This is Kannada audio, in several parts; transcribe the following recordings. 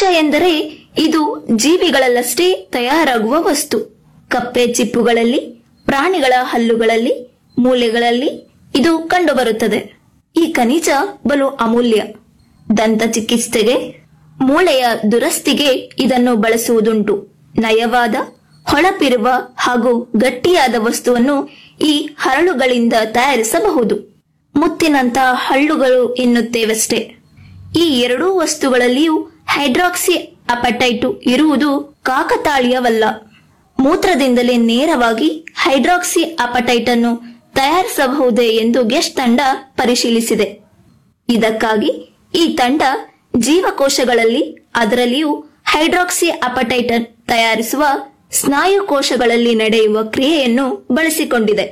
ವಿಷ ಎಂದರೆ ಇದು ಜೀವಿಗಳಲ್ಲಷ್ಟೇ ತಯಾರಾಗುವ ವಸ್ತು ಕಪ್ಪೆ ಚಿಪ್ಪುಗಳಲ್ಲಿ ಪ್ರಾಣಿಗಳ ಹಲ್ಲುಗಳಲ್ಲಿ ಮೂಲೆಗಳಲ್ಲಿ ಇದು ಕಂಡುಬರುತ್ತದೆ ಈ ಖನಿಜ ಬಲು ಅಮೂಲ್ಯ ದಂತ ಚಿಕಿತ್ಸೆಗೆ ಮೂಳೆಯ ದುರಸ್ತಿಗೆ ಇದನ್ನು ಬಳಸುವುದುಂಟು ನಯವಾದ ಹೊಳಪಿರುವ ಹಾಗೂ ಗಟ್ಟಿಯಾದ ವಸ್ತುವನ್ನು ಈ ಹರಳುಗಳಿಂದ ತಯಾರಿಸಬಹುದು ಮುತ್ತಿನಂತಹ ಹಳ್ಳುಗಳು ಎನ್ನುತ್ತೇವಷ್ಟೇ ಈ ಎರಡೂ ವಸ್ತುಗಳಲ್ಲಿಯೂ ಹೈಡ್ರಾಕ್ಸಿ ಅಪಟೈಟು ಇರುವುದು ಕಾಕತಾಳೀಯವಲ್ಲ ಮೂತ್ರದಿಂದಲೇ ನೇರವಾಗಿ ಹೈಡ್ರಾಕ್ಸಿ ಅಪಟೈಟ್ ಅನ್ನು ತಯಾರಿಸಬಹುದೇ ಎಂದು ಗೆಸ್ಟ್ ತಂಡ ಪರಿಶೀಲಿಸಿದೆ ಇದಕ್ಕಾಗಿ ಈ ತಂಡ ಜೀವಕೋಶಗಳಲ್ಲಿ ಅದರಲ್ಲಿಯೂ ಹೈಡ್ರಾಕ್ಸಿ ಅಪಟೈಟ್ ತಯಾರಿಸುವ ಸ್ನಾಯು ಕೋಶಗಳಲ್ಲಿ ನಡೆಯುವ ಕ್ರಿಯೆಯನ್ನು ಬಳಸಿಕೊಂಡಿದೆ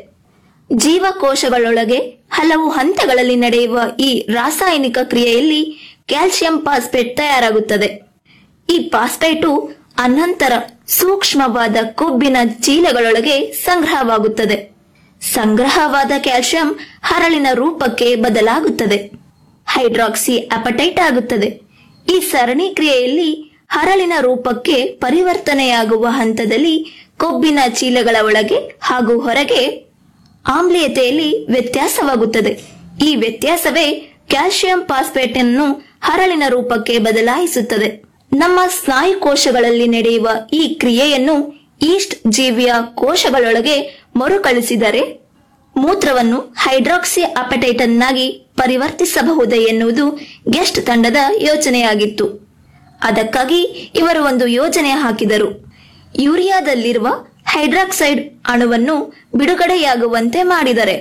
ಜೀವಕೋಶಗಳೊಳಗೆ ಹಲವು ಹಂತಗಳಲ್ಲಿ ನಡೆಯುವ ಈ ರಾಸಾಯನಿಕ ಕ್ರಿಯೆಯಲ್ಲಿ ಕ್ಯಾಲ್ಸಿಯಂ ಫಾಸ್ಫೇಟ್ ತಯಾರಾಗುತ್ತದೆ ಈ ಫಾಸ್ಫೇಟು ಅನಂತರ ಸೂಕ್ಷ್ಮವಾದ ಕೊಬ್ಬಿನ ಚೀಲಗಳೊಳಗೆ ಸಂಗ್ರಹವಾಗುತ್ತದೆ ಸಂಗ್ರಹವಾದ ಕ್ಯಾಲ್ಸಿಯಂ ಹರಳಿನ ರೂಪಕ್ಕೆ ಬದಲಾಗುತ್ತದೆ ಹೈಡ್ರಾಕ್ಸಿ ಅಪಟೈಟ್ ಆಗುತ್ತದೆ ಈ ಸರಣಿ ಕ್ರಿಯೆಯಲ್ಲಿ ಹರಳಿನ ರೂಪಕ್ಕೆ ಪರಿವರ್ತನೆಯಾಗುವ ಹಂತದಲ್ಲಿ ಕೊಬ್ಬಿನ ಚೀಲಗಳ ಒಳಗೆ ಹಾಗೂ ಹೊರಗೆ ಆಮ್ಲೀಯತೆಯಲ್ಲಿ ವ್ಯತ್ಯಾಸವಾಗುತ್ತದೆ ಈ ವ್ಯತ್ಯಾಸವೇ ಕ್ಯಾಲ್ಸಿಯಂ ಫಾಸ್ಫೇಟ್ ಅನ್ನು ಹರಳಿನ ರೂಪಕ್ಕೆ ಬದಲಾಯಿಸುತ್ತದೆ ನಮ್ಮ ಸ್ನಾಯು ಕೋಶಗಳಲ್ಲಿ ನಡೆಯುವ ಈ ಕ್ರಿಯೆಯನ್ನು ಈಸ್ಟ್ ಜೀವಿಯ ಕೋಶಗಳೊಳಗೆ ಮರುಕಳಿಸಿದರೆ ಮೂತ್ರವನ್ನು ಹೈಡ್ರಾಕ್ಸಿ ಅಪಟೈಟ್ ಅನ್ನಾಗಿ ಪರಿವರ್ತಿಸಬಹುದೇ ಎನ್ನುವುದು ಗೆಸ್ಟ್ ತಂಡದ ಯೋಚನೆಯಾಗಿತ್ತು ಅದಕ್ಕಾಗಿ ಇವರು ಒಂದು ಯೋಜನೆ ಹಾಕಿದರು ಯೂರಿಯಾದಲ್ಲಿರುವ ಹೈಡ್ರಾಕ್ಸೈಡ್ ಅಣುವನ್ನು ಬಿಡುಗಡೆಯಾಗುವಂತೆ ಮಾಡಿದರೆ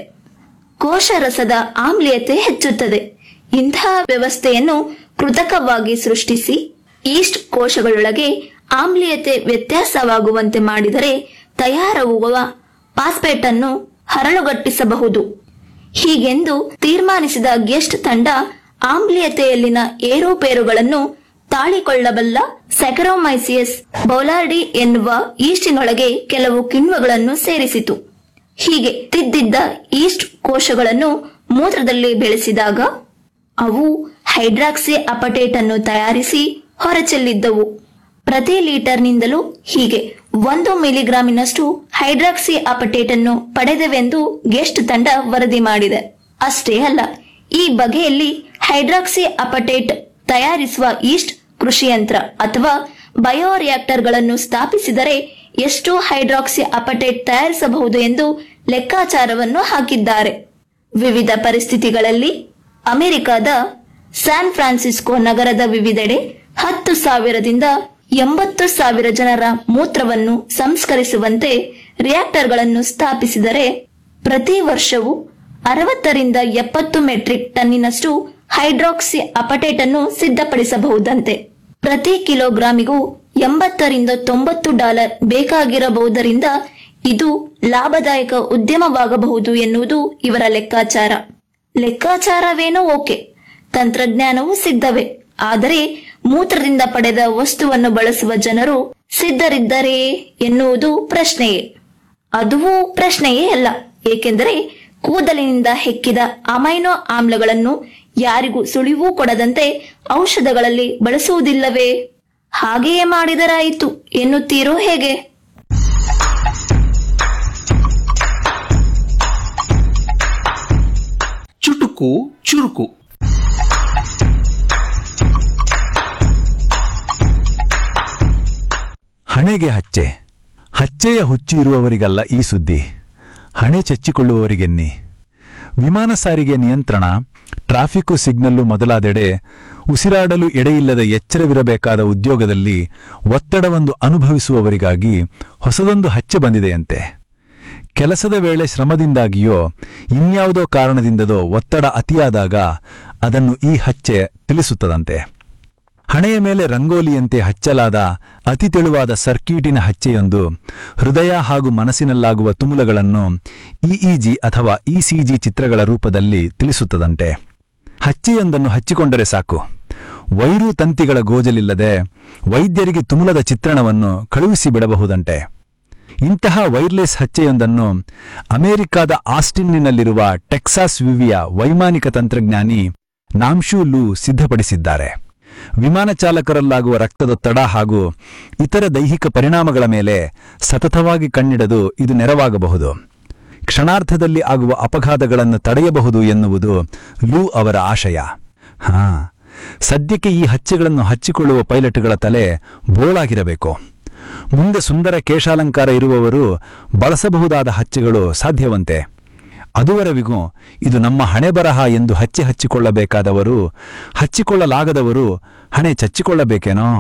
ಕೋಶರಸದ ಆಮ್ಲೀಯತೆ ಹೆಚ್ಚುತ್ತದೆ ಇಂತಹ ವ್ಯವಸ್ಥೆಯನ್ನು ಕೃತಕವಾಗಿ ಸೃಷ್ಟಿಸಿ ಈಸ್ಟ್ ಕೋಶಗಳೊಳಗೆ ಆಮ್ಲೀಯತೆ ವ್ಯತ್ಯಾಸವಾಗುವಂತೆ ಮಾಡಿದರೆ ತಯಾರಾಗುವ ಫಾಸ್ಫೇಟ್ ಅನ್ನು ಹರಳುಗಟ್ಟಿಸಬಹುದು ಹೀಗೆಂದು ತೀರ್ಮಾನಿಸಿದ ಗೆಸ್ಟ್ ತಂಡ ಆಮ್ಲೀಯತೆಯಲ್ಲಿನ ಏರುಪೇರುಗಳನ್ನು ತಾಳಿಕೊಳ್ಳಬಲ್ಲ ಸೆಕರೋಮೈಸಿಯಸ್ ಬೌಲಾರ್ಡಿ ಎನ್ನುವ ಈಸ್ಟಿನೊಳಗೆ ಕೆಲವು ಕಿಣ್ವಗಳನ್ನು ಸೇರಿಸಿತು ಹೀಗೆ ತಿದ್ದಿದ್ದ ಈಸ್ಟ್ ಕೋಶಗಳನ್ನು ಮೂತ್ರದಲ್ಲಿ ಬೆಳೆಸಿದಾಗ ಅವು ಹೈಡ್ರಾಕ್ಸಿ ಅಪಟೇಟ್ ಅನ್ನು ತಯಾರಿಸಿ ಹೊರಚೆಲ್ಲಿದ್ದವು ಪ್ರತಿ ಲೀಟರ್ನಿಂದಲೂ ಹೀಗೆ ಒಂದು ಮಿಲಿಗ್ರಾಮಿನಷ್ಟು ಹೈಡ್ರಾಕ್ಸಿ ಅಪಟೇಟ್ ಅನ್ನು ಪಡೆದವೆಂದು ಗೆಸ್ಟ್ ತಂಡ ವರದಿ ಮಾಡಿದೆ ಅಷ್ಟೇ ಅಲ್ಲ ಈ ಬಗೆಯಲ್ಲಿ ಹೈಡ್ರಾಕ್ಸಿ ಅಪಟೇಟ್ ತಯಾರಿಸುವ ಈಸ್ಟ್ ಕೃಷಿಯಂತ್ರ ಅಥವಾ ಬಯೋರಿಯಾಕ್ಟರ್ಗಳನ್ನು ಸ್ಥಾಪಿಸಿದರೆ ಎಷ್ಟು ಹೈಡ್ರಾಕ್ಸಿ ಅಪಟೇಟ್ ತಯಾರಿಸಬಹುದು ಎಂದು ಲೆಕ್ಕಾಚಾರವನ್ನು ಹಾಕಿದ್ದಾರೆ ವಿವಿಧ ಪರಿಸ್ಥಿತಿಗಳಲ್ಲಿ ಅಮೆರಿಕದ ಸ್ಯಾನ್ ಫ್ರಾನ್ಸಿಸ್ಕೋ ನಗರದ ವಿವಿಧೆಡೆ ಹತ್ತು ಸಾವಿರದಿಂದ ಎಂಬತ್ತು ಸಾವಿರ ಜನರ ಮೂತ್ರವನ್ನು ಸಂಸ್ಕರಿಸುವಂತೆ ರಿಯಾಕ್ಟರ್ಗಳನ್ನು ಸ್ಥಾಪಿಸಿದರೆ ಪ್ರತಿ ವರ್ಷವೂ ಅರವತ್ತರಿಂದ ಎಪ್ಪತ್ತು ಮೆಟ್ರಿಕ್ ಟನ್ನಿನಷ್ಟು ಹೈಡ್ರಾಕ್ಸಿ ಅಪಟೇಟ್ ಅನ್ನು ಸಿದ್ಧಪಡಿಸಬಹುದಂತೆ ಪ್ರತಿ ಕಿಲೋಗ್ರಾಮಿಗೂ ಎಂಬತ್ತರಿಂದ ತೊಂಬತ್ತು ಡಾಲರ್ ಬೇಕಾಗಿರಬಹುದರಿಂದ ಇದು ಲಾಭದಾಯಕ ಉದ್ಯಮವಾಗಬಹುದು ಎನ್ನುವುದು ಇವರ ಲೆಕ್ಕಾಚಾರ ಲೆಕ್ಕಾಚಾರವೇನೋ ಓಕೆ ತಂತ್ರಜ್ಞಾನವೂ ಸಿದ್ಧವೇ ಆದರೆ ಮೂತ್ರದಿಂದ ಪಡೆದ ವಸ್ತುವನ್ನು ಬಳಸುವ ಜನರು ಸಿದ್ಧರಿದ್ದರೇ ಎನ್ನುವುದು ಪ್ರಶ್ನೆಯೇ ಅದುವೂ ಪ್ರಶ್ನೆಯೇ ಅಲ್ಲ ಏಕೆಂದರೆ ಕೂದಲಿನಿಂದ ಹೆಕ್ಕಿದ ಅಮೈನೋ ಆಮ್ಲಗಳನ್ನು ಯಾರಿಗೂ ಸುಳಿವೂ ಕೊಡದಂತೆ ಔಷಧಗಳಲ್ಲಿ ಬಳಸುವುದಿಲ್ಲವೇ ಹಾಗೆಯೇ ಮಾಡಿದರಾಯಿತು ಎನ್ನುತ್ತೀರೋ ಹೇಗೆ ಚುಟುಕು ಚುರುಕು ಹಣೆಗೆ ಹಚ್ಚೆ ಹಚ್ಚೆಯ ಹುಚ್ಚು ಇರುವವರಿಗಲ್ಲ ಈ ಸುದ್ದಿ ಹಣೆ ಚಚ್ಚಿಕೊಳ್ಳುವವರಿಗೆನ್ನಿ ವಿಮಾನ ಸಾರಿಗೆ ನಿಯಂತ್ರಣ ಟ್ರಾಫಿಕ್ಕು ಸಿಗ್ನಲ್ಲು ಮೊದಲಾದೆಡೆ ಉಸಿರಾಡಲು ಎಡೆಯಿಲ್ಲದ ಎಚ್ಚರವಿರಬೇಕಾದ ಉದ್ಯೋಗದಲ್ಲಿ ಒತ್ತಡವೊಂದು ಅನುಭವಿಸುವವರಿಗಾಗಿ ಹೊಸದೊಂದು ಹಚ್ಚೆ ಬಂದಿದೆಯಂತೆ ಕೆಲಸದ ವೇಳೆ ಶ್ರಮದಿಂದಾಗಿಯೋ ಇನ್ಯಾವುದೋ ಕಾರಣದಿಂದದೋ ಒತ್ತಡ ಅತಿಯಾದಾಗ ಅದನ್ನು ಈ ಹಚ್ಚೆ ತಿಳಿಸುತ್ತದಂತೆ ಹಣೆಯ ಮೇಲೆ ರಂಗೋಲಿಯಂತೆ ಹಚ್ಚಲಾದ ಅತಿ ತೆಳುವಾದ ಸರ್ಕ್ಯೂಟಿನ ಹಚ್ಚೆಯೊಂದು ಹೃದಯ ಹಾಗೂ ಮನಸ್ಸಿನಲ್ಲಾಗುವ ತುಮುಲಗಳನ್ನು ಇಇಜಿ ಅಥವಾ ಇಸಿಜಿ ಚಿತ್ರಗಳ ರೂಪದಲ್ಲಿ ತಿಳಿಸುತ್ತದಂತೆ ಹಚ್ಚೆಯೊಂದನ್ನು ಹಚ್ಚಿಕೊಂಡರೆ ಸಾಕು ವೈರು ತಂತಿಗಳ ಗೋಜಲಿಲ್ಲದೆ ವೈದ್ಯರಿಗೆ ತುಮುಲದ ಚಿತ್ರಣವನ್ನು ಕಳುಹಿಸಿ ಬಿಡಬಹುದಂತೆ ಇಂತಹ ವೈರ್ಲೆಸ್ ಹಚ್ಚೆಯೊಂದನ್ನು ಅಮೆರಿಕಾದ ಆಸ್ಟಿನ್ನಿನಲ್ಲಿರುವ ಟೆಕ್ಸಾಸ್ ವಿವಿಯ ವೈಮಾನಿಕ ತಂತ್ರಜ್ಞಾನಿ ನಾಮ್ಶೂ ಲೂ ಸಿದ್ಧಪಡಿಸಿದ್ದಾರೆ ವಿಮಾನ ಚಾಲಕರಲ್ಲಾಗುವ ರಕ್ತದೊತ್ತಡ ಹಾಗೂ ಇತರ ದೈಹಿಕ ಪರಿಣಾಮಗಳ ಮೇಲೆ ಸತತವಾಗಿ ಕಣ್ಣಿಡದು ಇದು ನೆರವಾಗಬಹುದು ಕ್ಷಣಾರ್ಧದಲ್ಲಿ ಆಗುವ ಅಪಘಾತಗಳನ್ನು ತಡೆಯಬಹುದು ಎನ್ನುವುದು ಲೂ ಅವರ ಆಶಯ ಹಾ ಸದ್ಯಕ್ಕೆ ಈ ಹಚ್ಚೆಗಳನ್ನು ಹಚ್ಚಿಕೊಳ್ಳುವ ಪೈಲಟ್ಗಳ ತಲೆ ಬೋಳಾಗಿರಬೇಕು ಮುಂದೆ ಸುಂದರ ಕೇಶಾಲಂಕಾರ ಇರುವವರು ಬಳಸಬಹುದಾದ ಹಚ್ಚೆಗಳು ಸಾಧ್ಯವಂತೆ ಅದುವರೆವಿಗೂ ಇದು ನಮ್ಮ ಹಣೆ ಬರಹ ಎಂದು ಹಚ್ಚಿ ಹಚ್ಚಿಕೊಳ್ಳಬೇಕಾದವರು ಹಚ್ಚಿಕೊಳ್ಳಲಾಗದವರು ಹಣೆ ಚಚ್ಚಿಕೊಳ್ಳಬೇಕೇನೋ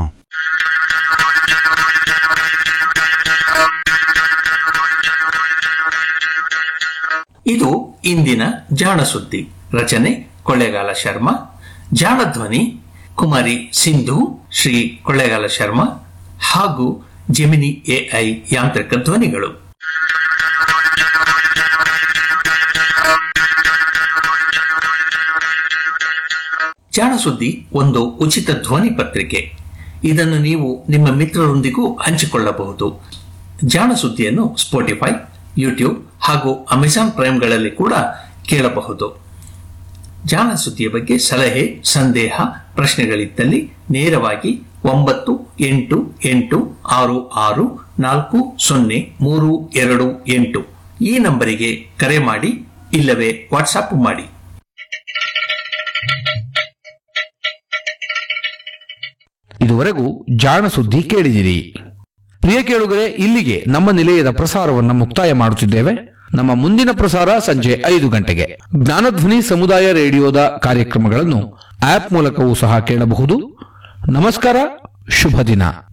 ಇದು ಇಂದಿನ ಜಾಣ ಸುದ್ದಿ ರಚನೆ ಕೊಳ್ಳೇಗಾಲ ಶರ್ಮಾ ಜಾಣ ಧ್ವನಿ ಕುಮಾರಿ ಸಿಂಧು ಶ್ರೀ ಕೊಳ್ಳೇಗಾಲ ಶರ್ಮಾ ಹಾಗೂ ಜೆಮಿನಿ ಎಐ ಯಾಂತ್ರಿಕ ಧ್ವನಿಗಳು ಜಾಣ ಸುದ್ದಿ ಒಂದು ಉಚಿತ ಧ್ವನಿ ಪತ್ರಿಕೆ ಇದನ್ನು ನೀವು ನಿಮ್ಮ ಮಿತ್ರರೊಂದಿಗೂ ಹಂಚಿಕೊಳ್ಳಬಹುದು ಜಾಣ ಸುದ್ದಿಯನ್ನು ಸ್ಪೋಟಿಫೈ ಯೂಟ್ಯೂಬ್ ಹಾಗೂ ಅಮೆಜಾನ್ ಪ್ರೈಮ್ಗಳಲ್ಲಿ ಕೂಡ ಕೇಳಬಹುದು ಜಾಣ ಸುದ್ದಿಯ ಬಗ್ಗೆ ಸಲಹೆ ಸಂದೇಹ ಪ್ರಶ್ನೆಗಳಿದ್ದಲ್ಲಿ ನೇರವಾಗಿ ಒಂಬತ್ತು ಎಂಟು ಎಂಟು ಆರು ಆರು ನಾಲ್ಕು ಸೊನ್ನೆ ಮೂರು ಎರಡು ಎಂಟು ಈ ನಂಬರಿಗೆ ಕರೆ ಮಾಡಿ ಇಲ್ಲವೇ ವಾಟ್ಸಾಪ್ ಮಾಡಿ ಇದುವರೆಗೂ ಜಾಣ ಸುದ್ದಿ ಕೇಳಿದಿರಿ ಪ್ರಿಯ ಕೇಳುಗರೆ ಇಲ್ಲಿಗೆ ನಮ್ಮ ನಿಲಯದ ಪ್ರಸಾರವನ್ನು ಮುಕ್ತಾಯ ಮಾಡುತ್ತಿದ್ದೇವೆ ನಮ್ಮ ಮುಂದಿನ ಪ್ರಸಾರ ಸಂಜೆ ಐದು ಗಂಟೆಗೆ ಜ್ಞಾನಧ್ವನಿ ಸಮುದಾಯ ರೇಡಿಯೋದ ಕಾರ್ಯಕ್ರಮಗಳನ್ನು ಆಪ್ ಮೂಲಕವೂ ಸಹ ಕೇಳಬಹುದು ನಮಸ್ಕಾರ ಶುಭ ದಿನ